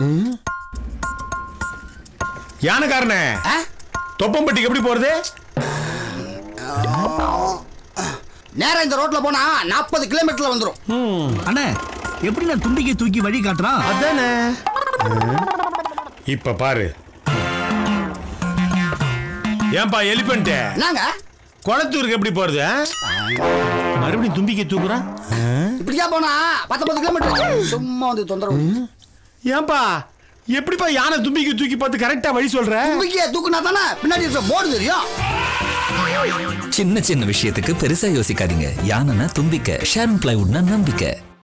யானைக்காரனே ஆ? தொப்பம்பட்டிக்கு எப்படி போறது நேரா இந்த ரோட்ல போனா நாற்பது கிலோமீட்டர்ல வந்துரும் அண்ணே எப்படி நான் தும்பிக்கை தூக்கி வழி காட்டுறான் அதானே இப்ப பாரு ஏன்பா எலிபென்ட் என்னங்க குளத்தூருக்கு எப்படி போறது ஆ? மறுபடியும் தும்பிக்கை தூக்குறான் இப்படியா போனா பத்தொன்பது கிலோமீட்டர் சும்மா வந்து தொந்தரவு ஏன்பா எப்படிப்பா யானை தும்பிக்கை தூக்கி பார்த்து கரெக்டா வழி சொல்ற தும்பிக்கைய தூக்குனா தானே பின்னாடி இருக்க போர்டு தெரியும் சின்ன சின்ன விஷயத்துக்கு பெருசா யோசிக்காதீங்க யானைனா தும்பிக்கை ஷேரன் பிளைவுட்னா நம்பிக்கை